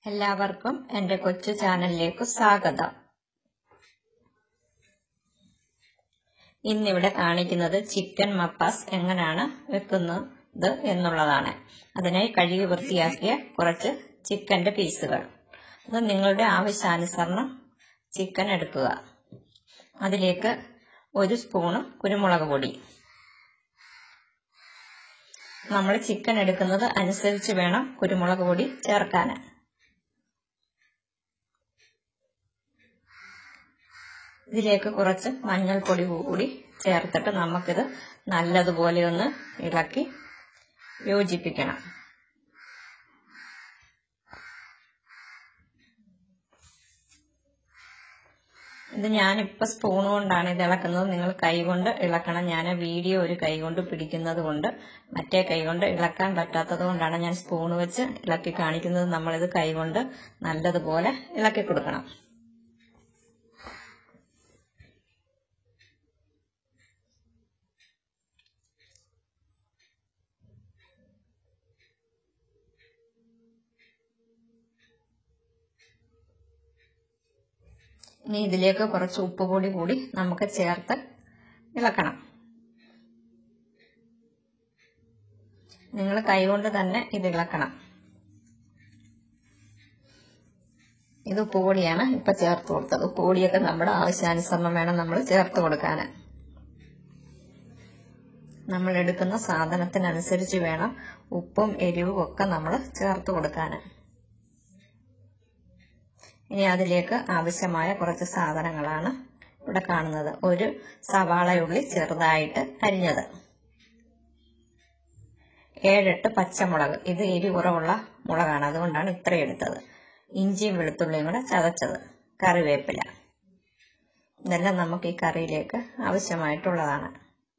എല്ലാവർക്കും എൻ്റെ കൊച്ചു ചാനലിലേക്ക് സ്വാഗതം ഇന്നിവിടെ കാണിക്കുന്നത് ചിക്കൻ മപ്പാസ് എങ്ങനെയാണ് വെക്കുന്നത് എന്നുള്ളതാണ് അതിനായി കഴുകി വൃത്തിയാക്കിയ കുറച്ച് ചിക്കൻ്റെ പീസുകൾ അത് നിങ്ങളുടെ ആവശ്യാനുസരണം ചിക്കൻ എടുക്കുക അതിലേക്ക് ഒരു സ്പൂണ് കുരുമുളക് പൊടി നമ്മൾ ചിക്കൻ എടുക്കുന്നത് അനുസരിച്ച് വേണം കുരുമുളക് പൊടി ചേർക്കാൻ ഇതിലേക്ക് കുറച്ച് മഞ്ഞൾപ്പൊടി കൂടി ചേർത്തിട്ട് നമുക്കിത് നല്ലതുപോലെ ഒന്ന് ഇളക്കി യോജിപ്പിക്കണം ഇത് ഞാനിപ്പോൾ സ്പൂൺ കൊണ്ടാണ് ഇത് ഇളക്കുന്നത് നിങ്ങൾ കൈ കൊണ്ട് ഇളക്കണം ഞാൻ വീഡിയോ ഒരു കൈ കൊണ്ട് പിടിക്കുന്നത് കൊണ്ട് മറ്റേ കൈ കൊണ്ട് ഇളക്കാൻ പറ്റാത്തത് കൊണ്ടാണ് ഞാൻ സ്പൂൺ വെച്ച് ഇളക്കി കാണിക്കുന്നത് നമ്മളിത് കൈ കൊണ്ട് നല്ലതുപോലെ ഇളക്കി കൊടുക്കണം ഇനി ഇതിലേക്ക് കുറച്ച് ഉപ്പ് പൊടി കൂടി നമുക്ക് ചേർത്ത് ഇളക്കണം നിങ്ങൾ കൈകൊണ്ട് തന്നെ ഇത് ഇളക്കണം ഇത് ഉപ്പ് പൊടിയാണ് ഇപ്പൊ ചേർത്ത് കൊടുത്തത് ഉപ്പ് പൊടിയൊക്കെ നമ്മുടെ ആവശ്യാനുസരണം വേണം നമ്മൾ ചേർത്ത് കൊടുക്കാൻ നമ്മൾ എടുക്കുന്ന സാധനത്തിനനുസരിച്ച് വേണം ഉപ്പും എരിവും ഒക്കെ നമ്മൾ ചേർത്ത് കൊടുക്കാൻ ഇനി അതിലേക്ക് ആവശ്യമായ കുറച്ച് സാധനങ്ങളാണ് ഇവിടെ കാണുന്നത് ഒരു സവാളയുള്ളി ചെറുതായിട്ട് അരിഞ്ഞത് ഏഴെട്ട് പച്ചമുളക് ഇത് എരി കുറവുള്ള മുളകാണ് അതുകൊണ്ടാണ് ഇത്ര എടുത്തത് ഇഞ്ചിയും വെളുത്തുള്ളിയും കൂടെ ചതച്ചത് കറിവേപ്പില ഇതെല്ലാം നമുക്ക് ഈ കറിയിലേക്ക് ആവശ്യമായിട്ടുള്ളതാണ്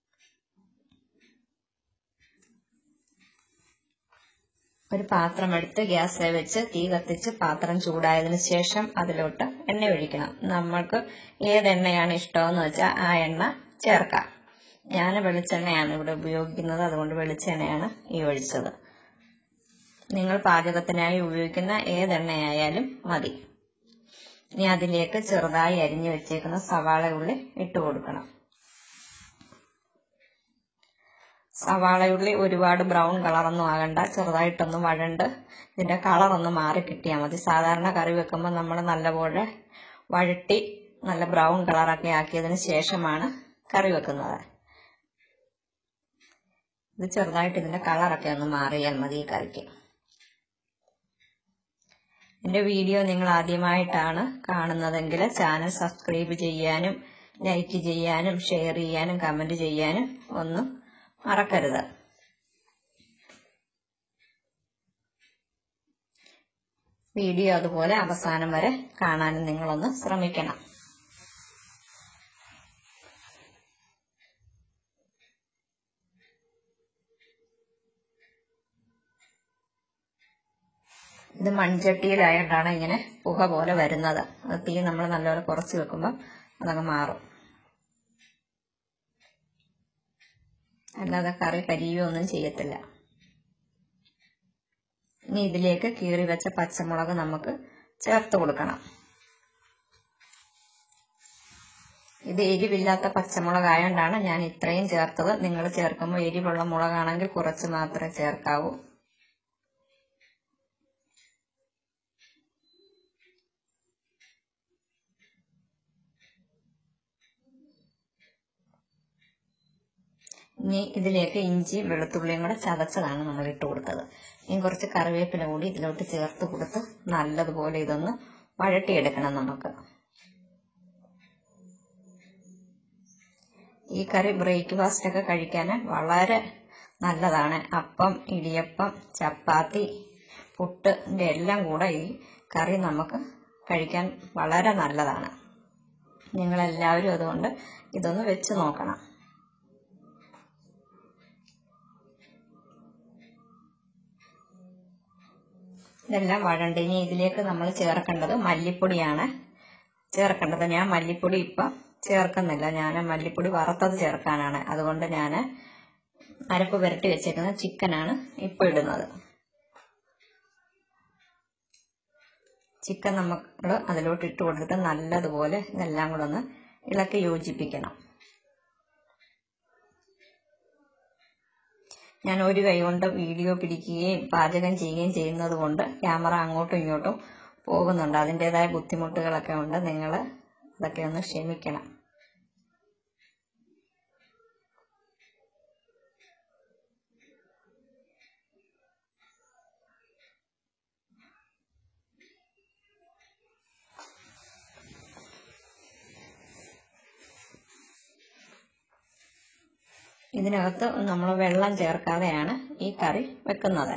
ഒരു പാത്രം എടുത്ത് ഗ്യാസിൽ വെച്ച് തീ കത്തിച്ച് പാത്രം ചൂടായതിനു ശേഷം അതിലോട്ട് എണ്ണ ഒഴിക്കണം നമ്മൾക്ക് ഏത് എണ്ണയാണ് ഇഷ്ടമെന്ന് വെച്ചാൽ ആ എണ്ണ ചേർക്കാം ഞാൻ വെളിച്ചെണ്ണയാണ് ഇവിടെ ഉപയോഗിക്കുന്നത് അതുകൊണ്ട് വെളിച്ചെണ്ണയാണ് ഈ ഒഴിച്ചത് നിങ്ങൾ പാചകത്തിനായി ഉപയോഗിക്കുന്ന ഏതെണ്ണയായാലും മതി ഇനി അതിലേക്ക് ചെറുതായി അരിഞ്ഞു വെച്ചേക്കുന്ന സവാള ഉള്ളി ഇട്ട് കൊടുക്കണം സവാളയുള്ളി ഒരുപാട് ബ്രൗൺ കളറൊന്നും ആകണ്ട ചെറുതായിട്ടൊന്ന് വഴണ്ട് ഇതിന്റെ കളറൊന്ന് മാറി കിട്ടിയാൽ മതി സാധാരണ കറി വെക്കുമ്പോൾ നമ്മൾ നല്ലപോലെ വഴട്ടി നല്ല ബ്രൗൺ കളറൊക്കെ ആക്കിയതിന് ശേഷമാണ് കറി വെക്കുന്നത് ഇത് ചെറുതായിട്ട് ഇതിന്റെ കളറൊക്കെ ഒന്ന് മാറിയാൽ മതി ഈ കറിക്ക് എന്റെ വീഡിയോ നിങ്ങൾ ആദ്യമായിട്ടാണ് കാണുന്നതെങ്കിൽ ചാനൽ സബ്സ്ക്രൈബ് ചെയ്യാനും ലൈക്ക് ചെയ്യാനും ഷെയർ ചെയ്യാനും കമന്റ് ചെയ്യാനും ഒന്നും മറക്കരുത് വീഡിയോ അതുപോലെ അവസാനം വരെ കാണാനും നിങ്ങളൊന്ന് ശ്രമിക്കണം ഇത് മൺചട്ടിയിലായോണ്ടാണ് ഇങ്ങനെ പുക പോലെ വരുന്നത് അത് തീ നമ്മൾ നല്ലപോലെ കുറച്ച് വെക്കുമ്പോൾ അതങ്ങ് മാറും അല്ലാതെ കറി കരിയോ ഒന്നും ചെയ്യത്തില്ല ഇനി ഇതിലേക്ക് കീറി വെച്ച പച്ചമുളക് നമുക്ക് ചേർത്ത് കൊടുക്കണം ഇത് എരിവില്ലാത്ത പച്ചമുളകായോണ്ടാണ് ഞാൻ ഇത്രയും ചേർത്തത് നിങ്ങൾ ചേർക്കുമ്പോൾ എരിവുള്ള മുളകാണെങ്കിൽ കുറച്ച് മാത്രമേ ചേർക്കാവൂ ഇനി ഇതിലേക്ക് ഇഞ്ചിയും വെളുത്തുള്ളിയും കൂടെ ചതച്ചതാണ് നമ്മൾ ഇട്ട് കൊടുത്തത് ഇനി കുറച്ച് കറിവേപ്പില കൂടി ഇതിലോട്ട് ചേർത്ത് കൊടുത്ത് നല്ലതുപോലെ ഇതൊന്ന് വഴട്ടിയെടുക്കണം നമുക്ക് ഈ കറി ബ്രേക്ക്ഫാസ്റ്റ് ഒക്കെ കഴിക്കാൻ വളരെ നല്ലതാണ് അപ്പം ഇടിയപ്പം ചപ്പാത്തി പുട്ട് എല്ലാം കൂടെ ഈ കറി നമുക്ക് കഴിക്കാൻ വളരെ നല്ലതാണ് നിങ്ങളെല്ലാവരും അതുകൊണ്ട് ഇതൊന്ന് വെച്ച് നോക്കണം ഇതെല്ലാം വഴണ്ട് ഇനി ഇതിലേക്ക് നമ്മൾ ചേർക്കേണ്ടത് മല്ലിപ്പൊടിയാണ് ചേർക്കേണ്ടത് ഞാൻ മല്ലിപ്പൊടി ഇപ്പം ചേർക്കുന്നില്ല ഞാൻ മല്ലിപ്പൊടി വറുത്തത് ചേർക്കാനാണ് അതുകൊണ്ട് ഞാൻ അരപ്പ് പുരട്ടി വെച്ചേക്കുന്ന ചിക്കനാണ് ഇപ്പം ഇടുന്നത് ചിക്കൻ നമ്മൾ അതിലോട്ട് ഇട്ട് കൊടുത്തിട്ട് നല്ലതുപോലെ ഇതെല്ലാം കൂടെ ഒന്ന് ഇളക്കി യോജിപ്പിക്കണം ഞാൻ ഒരു കൈ കൊണ്ട് വീഡിയോ പിടിക്കുകയും പാചകം ചെയ്യുകയും ചെയ്യുന്നത് കൊണ്ട് ക്യാമറ അങ്ങോട്ടും ഇങ്ങോട്ടും പോകുന്നുണ്ട് അതിൻ്റെതായ ബുദ്ധിമുട്ടുകളൊക്കെ ഉണ്ട് നിങ്ങൾ അതൊക്കെ ഒന്ന് ക്ഷമിക്കണം ഇതിനകത്ത് നമ്മൾ വെള്ളം ചേർക്കാതെയാണ് ഈ കറി വെക്കുന്നത്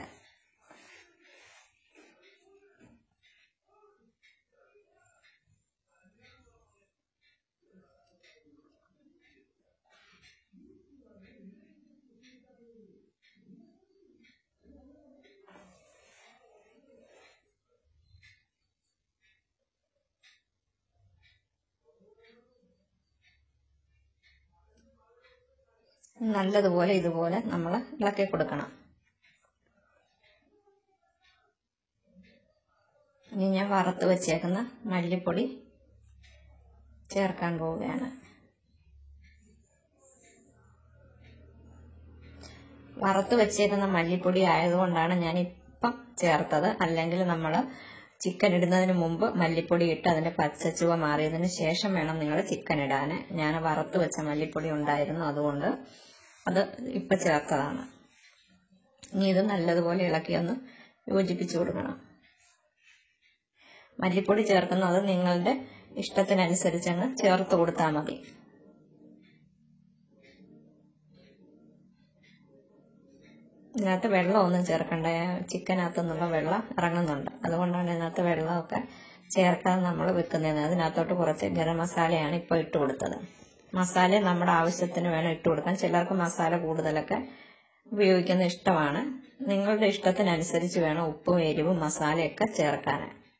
നല്ലതുപോലെ ഇതുപോലെ നമ്മൾ ഇളക്കി കൊടുക്കണം ഇനി ഞാൻ വറുത്ത് വെച്ചേക്കുന്ന മല്ലിപ്പൊടി ചേർക്കാൻ പോവുകയാണ് വറുത്ത് വെച്ചേക്കുന്ന മല്ലിപ്പൊടി ആയതുകൊണ്ടാണ് ഞാൻ ഇപ്പം ചേർത്തത് അല്ലെങ്കിൽ നമ്മൾ ചിക്കൻ ഇടുന്നതിന് മുമ്പ് മല്ലിപ്പൊടി ഇട്ട് അതിന്റെ പച്ചച്ചുവ മാറിയതിന് ശേഷം വേണം നിങ്ങൾ ചിക്കൻ ഇടാൻ ഞാൻ വറുത്ത് വെച്ച മല്ലിപ്പൊടി ഉണ്ടായിരുന്നു അതുകൊണ്ട് അത് ഇപ്പൊ ചേർത്തതാണ് ഇനി ഇത് നല്ലതുപോലെ ഇളക്കി ഒന്ന് യോജിപ്പിച്ചു കൊടുക്കണം മല്ലിപ്പൊടി ചേർക്കുന്നത് നിങ്ങളുടെ ഇഷ്ടത്തിനനുസരിച്ച് അങ്ങ് ചേർത്ത് കൊടുത്താൽ മതി ഇതിനകത്ത് വെള്ളമൊന്നും ചേർക്കണ്ട ചിക്കനകത്തു നിന്നുള്ള വെള്ളം ഇറങ്ങുന്നുണ്ട് അതുകൊണ്ടാണ് ഇതിനകത്ത് വെള്ളമൊക്കെ ചേർക്കാതെ നമ്മൾ വെക്കുന്നത് അതിനകത്തോട്ട് കുറച്ച് ഗരം മസാലയാണ് ഇപ്പോൾ ഇട്ട് കൊടുത്തത് മസാല നമ്മുടെ ആവശ്യത്തിന് വേണം ഇട്ട് കൊടുക്കാൻ ചിലർക്ക് മസാല കൂടുതലൊക്കെ ഉപയോഗിക്കുന്ന ഇഷ്ടമാണ് നിങ്ങളുടെ ഇഷ്ടത്തിനനുസരിച്ച് വേണം ഉപ്പും എരിവും മസാലയൊക്കെ ചേർക്കാൻ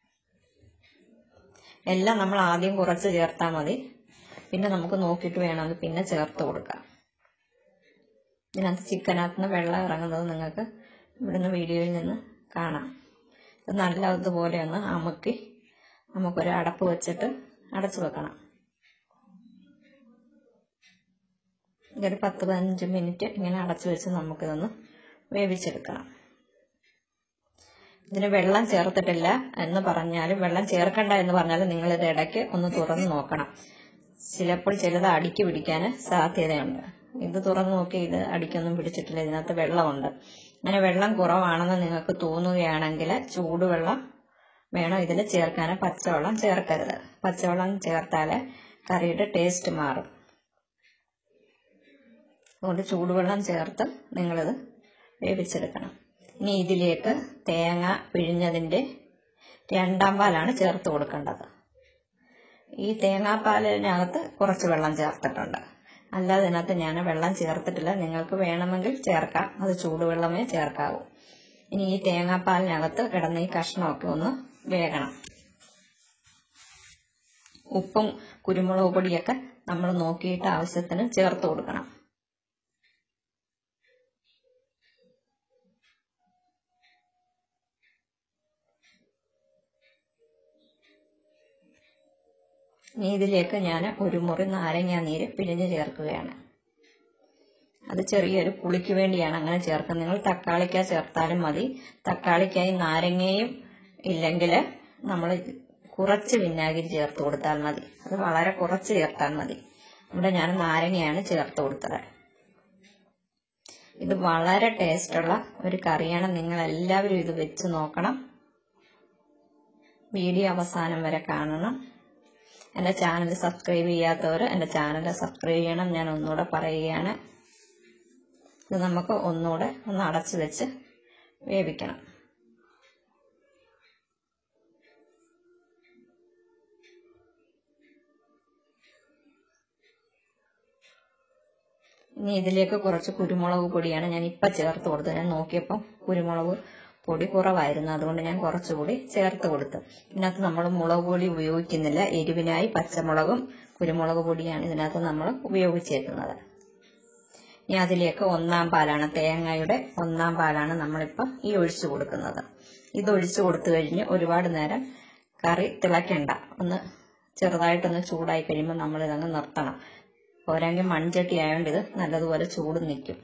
എല്ലാം നമ്മൾ ആദ്യം കുറച്ച് ചേർത്താൽ മതി പിന്നെ നമുക്ക് നോക്കിയിട്ട് വേണമെങ്കിൽ പിന്നെ ചേർത്ത് കൊടുക്കാം ഇതിനകത്ത് ചിക്കനകത്ത് നിന്ന് വെള്ളം ഇറങ്ങുന്നത് നിങ്ങൾക്ക് ഇവിടുന്ന് വീഡിയോയിൽ നിന്ന് കാണാം ഇത് നല്ലതുപോലെ ഒന്ന് അമുക്കി നമുക്കൊരു അടപ്പ് വെച്ചിട്ട് അടച്ചു വെക്കണം ഇതൊരു പത്ത് പതിനഞ്ച് മിനിറ്റ് ഇങ്ങനെ അടച്ചു വെച്ച് നമുക്കിതൊന്ന് വേവിച്ചെടുക്കണം ഇതിന് വെള്ളം ചേർത്തിട്ടില്ല എന്ന് പറഞ്ഞാലും വെള്ളം ചേർക്കണ്ട എന്ന് പറഞ്ഞാലും നിങ്ങൾ ഇത് ഇടയ്ക്ക് ഒന്ന് തുറന്ന് നോക്കണം ചിലപ്പോൾ ചിലത് അടിക്ക് പിടിക്കാൻ സാധ്യതയുണ്ട് ഇത് തുറന്ന് നോക്കി ഇത് അടിക്കൊന്നും പിടിച്ചിട്ടില്ല ഇതിനകത്ത് വെള്ളമുണ്ട് അങ്ങനെ വെള്ളം കുറവാണെന്ന് നിങ്ങൾക്ക് തോന്നുകയാണെങ്കിൽ ചൂടുവെള്ളം വേണം ഇതിൽ ചേർക്കാൻ പച്ചവെള്ളം ചേർക്കരുത് പച്ചവെള്ളം ചേർത്താൽ കറിയുടെ ടേസ്റ്റ് മാറും അതുകൊണ്ട് ചൂടുവെള്ളം ചേർത്ത് നിങ്ങളിത് വേവിച്ചെടുക്കണം ഇനി ഇതിലേക്ക് തേങ്ങ പിഴിഞ്ഞതിൻ്റെ രണ്ടാം പാലാണ് ചേർത്ത് കൊടുക്കേണ്ടത് ഈ തേങ്ങാപ്പാലിനകത്ത് കുറച്ച് വെള്ളം ചേർത്തിട്ടുണ്ട് അല്ലാതെ ഇതിനകത്ത് ഞാൻ വെള്ളം ചേർത്തിട്ടില്ല നിങ്ങൾക്ക് വേണമെങ്കിൽ ചേർക്കാം അത് ചൂടുവെള്ളമേ ചേർക്കാവൂ ഇനി ഈ തേങ്ങാപ്പാലിനകത്ത് കിടന്ന ഈ കഷ്ണമൊക്കെ ഒന്ന് വേകണം ഉപ്പും കുരുമുളക് പൊടിയൊക്കെ നമ്മൾ നോക്കിയിട്ട് ആവശ്യത്തിന് ചേർത്ത് കൊടുക്കണം ഇനി ഇതിലേക്ക് ഞാൻ ഒരു മുറി നാരങ്ങ നീര് പിഴിഞ്ഞ് ചേർക്കുകയാണ് അത് ചെറിയൊരു പുളിക്ക് വേണ്ടിയാണ് അങ്ങനെ ചേർക്കുന്നത് നിങ്ങൾ തക്കാളിക്ക ചേർത്താലും മതി തക്കാളിക്കായി നാരങ്ങയും ഇല്ലെങ്കിൽ നമ്മൾ കുറച്ച് വിനാഗിരി ചേർത്ത് കൊടുത്താൽ മതി അത് വളരെ കുറച്ച് ചേർത്താൽ മതി ഇവിടെ ഞാൻ നാരങ്ങയാണ് ചേർത്ത് കൊടുത്തത് ഇത് വളരെ ടേസ്റ്റുള്ള ഒരു കറിയാണ് നിങ്ങൾ എല്ലാവരും ഇത് വെച്ച് നോക്കണം വീഡിയോ അവസാനം വരെ കാണണം എൻ്റെ ചാനൽ സബ്സ്ക്രൈബ് ചെയ്യാത്തവർ എൻ്റെ ചാനൽ സബ്സ്ക്രൈബ് ചെയ്യണം ഞാൻ ഒന്നുകൂടെ പറയുകയാണ് ഇത് നമുക്ക് ഒന്നുകൂടെ ഒന്ന് അടച്ചു വെച്ച് വേവിക്കണം ഇനി ഇതിലേക്ക് കുറച്ച് കുരുമുളക് പൊടിയാണ് ഞാൻ ഇപ്പം ചേർത്ത് കൊടുത്തത് ഞാൻ നോക്കിയപ്പോൾ കുരുമുളക് പൊടി കുറവായിരുന്നു അതുകൊണ്ട് ഞാൻ കുറച്ചുകൂടി ചേർത്ത് കൊടുത്തു ഇതിനകത്ത് നമ്മൾ മുളക് പൊടി ഉപയോഗിക്കുന്നില്ല എരിവിനായി പച്ചമുളകും കുരുമുളക് പൊടിയാണ് ഇതിനകത്ത് നമ്മൾ ഉപയോഗിച്ചേക്കുന്നത് ഇനി അതിലേക്ക് ഒന്നാം പാലാണ് തേങ്ങയുടെ ഒന്നാം പാലാണ് നമ്മളിപ്പം ഈ ഒഴിച്ചു കൊടുക്കുന്നത് ഇത് ഒഴിച്ചു കൊടുത്തു കഴിഞ്ഞ് ഒരുപാട് നേരം കറി തിളയ്ക്കണ്ട ഒന്ന് ചെറുതായിട്ടൊന്ന് ചൂടായി കഴിയുമ്പോൾ നമ്മൾ ഇതങ്ങ് നിർത്തണം പോരാങ്കിൽ മൺചട്ടി ആയതുകൊണ്ട് ഇത് നല്ലതുപോലെ ചൂട് നിൽക്കും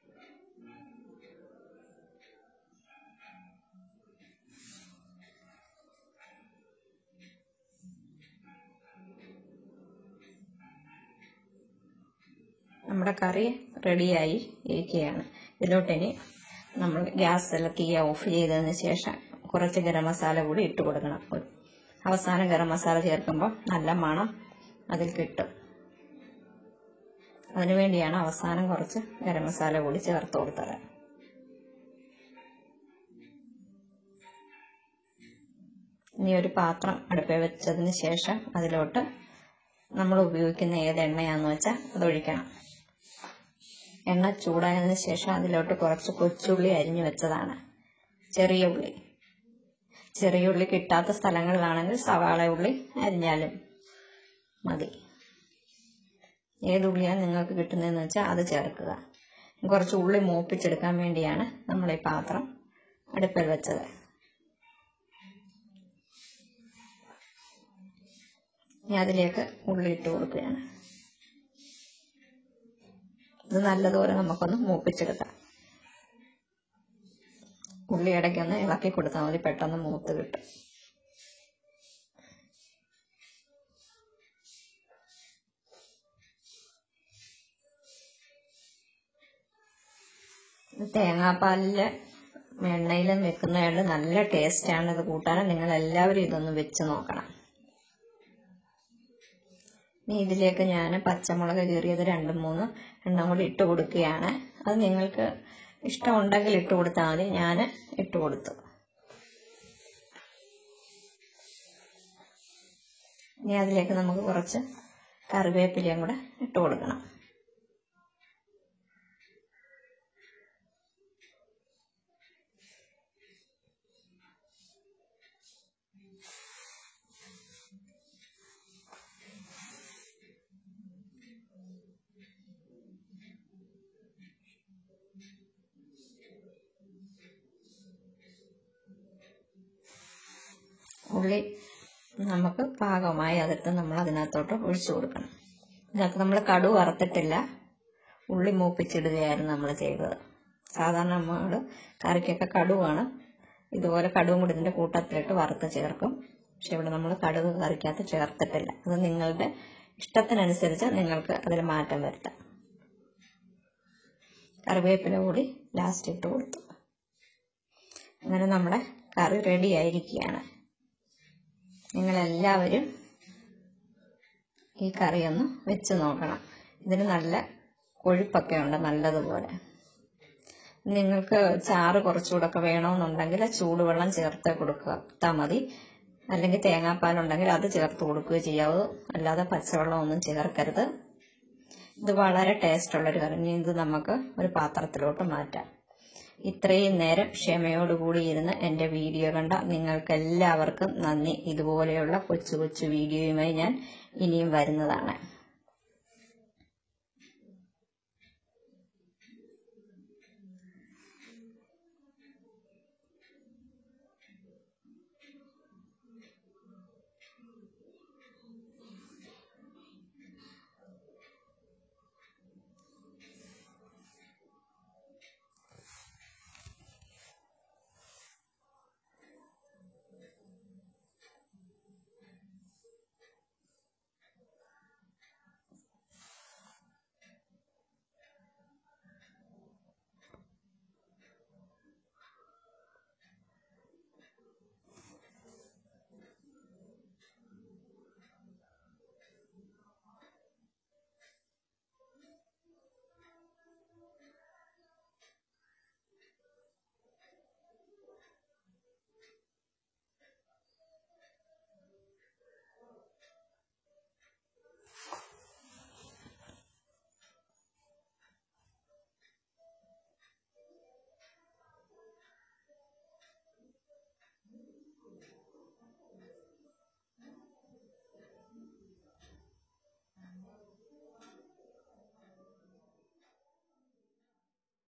നമ്മുടെ കറി റെഡിയായി ഇരിക്കുകയാണ് ഇതിലോട്ടിനി നമ്മൾ ഗ്യാസ് എല്ലാം തീ ഓഫ് ചെയ്തതിന് ശേഷം കുറച്ച് ഗരം മസാല കൂടി ഇട്ട് കൊടുക്കണം അവസാനം ഗരം മസാല ചേർക്കുമ്പോൾ നല്ല മണം അതിൽ കിട്ടും അതിനുവേണ്ടിയാണ് അവസാനം കുറച്ച് ഗരം മസാല കൂടി ചേർത്ത് കൊടുത്തത് ഇനി ഒരു പാത്രം അടുപ്പിൽ വെച്ചതിന് ശേഷം അതിലോട്ട് നമ്മൾ ഉപയോഗിക്കുന്ന ഏത് എണ്ണയാന്ന് വെച്ചാൽ അത് ഒഴിക്കണം എണ്ണ ചൂടായതിനു ശേഷം അതിലോട്ട് കുറച്ച് കൊച്ചുള്ളി അരിഞ്ഞു വെച്ചതാണ് ചെറിയ ഉള്ളി ചെറിയ ഉള്ളി കിട്ടാത്ത സ്ഥലങ്ങളിലാണെങ്കിൽ സവാള ഉള്ളി അരിഞ്ഞാലും മതി ഏത് ഉള്ളിയാണ് നിങ്ങൾക്ക് കിട്ടുന്നതെന്ന് വെച്ചാൽ അത് ചേർക്കുക കുറച്ച് ഉള്ളി മൂപ്പിച്ചെടുക്കാൻ വേണ്ടിയാണ് നമ്മൾ ഈ പാത്രം അടുപ്പിൽ വെച്ചത് ഇനി അതിലേക്ക് ഉള്ളി ഇട്ട് കൊടുക്കുകയാണ് ഇത് നല്ലതുപോലെ നമുക്കൊന്ന് മൂപ്പിച്ചെടുക്കാം ഉള്ളി ഇടയ്ക്കൊന്ന് ഇളക്കി കൊടുത്താൽ മതി പെട്ടെന്ന് മൂത്ത് കിട്ടും തേങ്ങാപ്പാലില് എണ്ണയിലും വെക്കുന്നതുകൊണ്ട് നല്ല ടേസ്റ്റാണ് ഇത് കൂട്ടാൻ നിങ്ങൾ എല്ലാവരും ഇതൊന്ന് വെച്ച് നോക്കണം ഇനി ഇതിലേക്ക് ഞാൻ പച്ചമുളക് കീറിയത് രണ്ട് മൂന്ന് എണ്ണം കൂടി ഇട്ട് കൊടുക്കുകയാണ് അത് നിങ്ങൾക്ക് ഇഷ്ടമുണ്ടെങ്കിൽ ഇട്ട് കൊടുത്താൽ മതി ഞാൻ ഇട്ട് കൊടുത്തു ഇനി അതിലേക്ക് നമുക്ക് കുറച്ച് കറിവേപ്പിലയും കൂടെ ഇട്ട് കൊടുക്കണം ഉള്ളി നമുക്ക് പാകമായി അതിട്ട് നമ്മൾ അതിനകത്തോട്ട് ഒഴിച്ചു കൊടുക്കണം ഇതിനകത്ത് നമ്മൾ കടു വറുത്തിട്ടില്ല ഉള്ളി മൂപ്പിച്ചിടുകയായിരുന്നു നമ്മൾ ചെയ്തത് സാധാരണ നമ്മൾ കറിക്കൊക്കെ കടുവാണ് ഇതുപോലെ കടുവും കൂടി ഇതിൻ്റെ കൂട്ടത്തിലിട്ട് വറുത്ത് ചേർക്കും പക്ഷെ ഇവിടെ നമ്മൾ കടുക് കറിക്കകത്ത് ചേർത്തിട്ടില്ല അത് നിങ്ങളുടെ ഇഷ്ടത്തിനനുസരിച്ച് നിങ്ങൾക്ക് അതിൽ മാറ്റം വരുത്താം കറിവേപ്പില കൂടി ലാസ്റ്റ് ഇട്ട് കൊടുത്തു അങ്ങനെ നമ്മുടെ കറി റെഡി ആയിരിക്കുകയാണ് നിങ്ങളെല്ലാവരും ഈ കറി ഒന്ന് വെച്ച് നോക്കണം ഇതിന് നല്ല കൊഴുപ്പൊക്കെ ഉണ്ട് നല്ലതുപോലെ നിങ്ങൾക്ക് ചാറ് കുറച്ചുകൂടെ ഒക്കെ വേണമെന്നുണ്ടെങ്കിൽ ചൂടുവെള്ളം ചേർത്ത് കൊടുക്കുക മതി അല്ലെങ്കിൽ തേങ്ങാപ്പാലുണ്ടെങ്കിൽ അത് ചേർത്ത് കൊടുക്കുകയോ ചെയ്യാവൂ അല്ലാതെ പച്ചവെള്ളം ഒന്നും ചേർക്കരുത് ഇത് വളരെ ടേസ്റ്റ് ഉള്ളൊരു കറി ഇനി ഇത് നമുക്ക് ഒരു പാത്രത്തിലോട്ട് മാറ്റാം ഇത്രയും നേരം ക്ഷമയോടുകൂടി ഇരുന്ന് എൻ്റെ വീഡിയോ കണ്ട നിങ്ങൾക്ക് എല്ലാവർക്കും നന്ദി ഇതുപോലെയുള്ള കൊച്ചു കൊച്ചു വീഡിയോയുമായി ഞാൻ ഇനിയും വരുന്നതാണ്